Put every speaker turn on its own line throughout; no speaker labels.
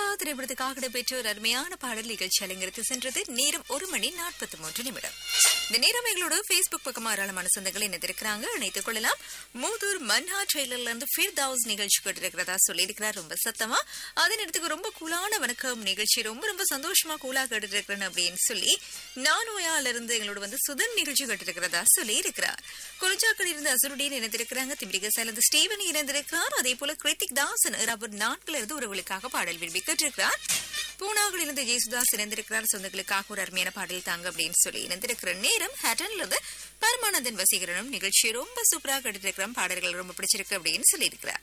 திரைப்படத்துக்காக இடம்பெற்ற ஒரு அருமையான பாடல் நிகழ்ச்சி அலங்கரித்து சென்றது நேரம் ஒரு மணி நாற்பத்தி மூன்று நிமிடம் இந்த நேரம் எங்களோட Facebook பக்கமா ஏராளமான சொந்தங்கள் இணைந்திருக்கிறாங்க இணைத்துக் கொள்ளலாம் மூதூர் மன்ஹா ட்ரெயிலர்ல இருந்து ஃபிர்தவுஸ் நிகழ்ச்சி கேட்டிருக்கிறதா சொல்லியிருக்கிறார் ரொம்ப சத்தமா அதே நேரத்துக்கு ரொம்ப கூலான வணக்கம் நிகழ்ச்சி ரொம்ப ரொம்ப சந்தோஷமா கூலா கேட்டுருக்கிறேன் அப்படின்னு சொல்லி நானோயால இருந்து எங்களோட வந்து சுதன் நிகழ்ச்சி கேட்டிருக்கிறதா சொல்லி இருக்கிறார் குறிஞ்சாக்கள் இருந்து அசுருடன் இணைந்திருக்கிறாங்க திம்பிரிகசால இருந்து ஸ்டீவன் இணைந்திருக்கிறார் அதே போல கிருத்திக் தாசன் ரபர் நான்குல இருந்து உறவுகளுக்காக பாடல் விரும்பி கேட்டிருக்கிறார் பூனாவில் இருந்து ஜெயசுதாஸ் இணைந்திருக்கிறார் சொந்தங்களுக்காக ஒரு அருமையான பாடல் தாங்க அப்படின்னு சொல்லி இணைந்திருக்கிற நேரம் ஹேட்டன்ல இருந்து பரமானந்தன் வசீகரனும் நிகழ்ச்சி ரொம்ப சூப்பரா கேட்டிருக்கிறோம் பாடல்கள் ரொம்ப பிடிச்சிருக்கு அப்படின்னு சொல்லியிருக்கிறார்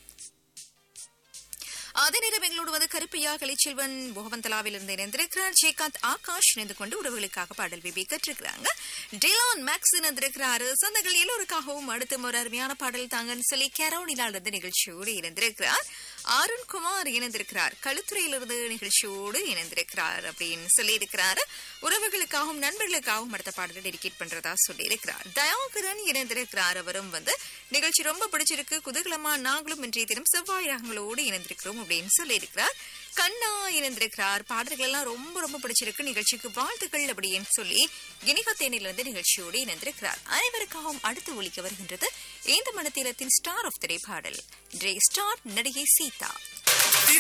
அதே நேரம் எங்களோடு வந்து கருப்பையா கலைச்செல்வன் போகவந்தலாவில் இருந்து இணைந்திருக்கிறார் ஜெயகாந்த் ஆகாஷ் இணைந்து கொண்டு உறவுகளுக்காக பாடல் விபி கற்றிருக்கிறாங்க டிலான் மேக்ஸ் இணைந்திருக்கிறாரு சொந்தங்கள் எல்லோருக்காகவும் அடுத்த ஒரு அருமையான பாடல் தாங்கன்னு சொல்லி கரோனிலால இருந்து நிகழ்ச்சியோடு இணைந்திருக்கிறார் அருண்குமார் இணைந்திருக்கிறார் களுத்துறையிலிருந்து நிகழ்ச்சியோடு இணைந்திருக்கிறார் அப்படின்னு சொல்லி இருக்கிறாரு உறவுகளுக்காகவும் நண்பர்களுக்காகவும் அடுத்த பாடலை டெடிகேட் பண்றதா சொல்லி இருக்கிறார் தயாகரன் இணைந்திருக்கிறார் அவரும் வந்து நிகழ்ச்சி ரொம்ப பிடிச்சிருக்கு குதூகலமா நாங்களும் இன்றைய தினம் செவ்வாய் ராகங்களோடு இணைந்திருக்கிறோம் அப்படின்னு சொல்லி இருக்கிறார் கண்ணா இணைந்திருக்கிறார் பாடல்கள் எல்லாம் ரொம்ப ரொம்ப பிடிச்சிருக்கு நிகழ்ச்சிக்கு வாழ்த்துக்கள் அப்படின்னு சொல்லி கினிகா தேனில இருந்து நிகழ்ச்சியோடு இணைந்திருக்கிறார் அனைவருக்காகவும் அடுத்து ஒலிக்க வருகின்றது இந்த மனத்திலத்தின் ஸ்டார் ஆஃப் திரை பாடல் இன்றைய ஸ்டார் நடிகை சீதா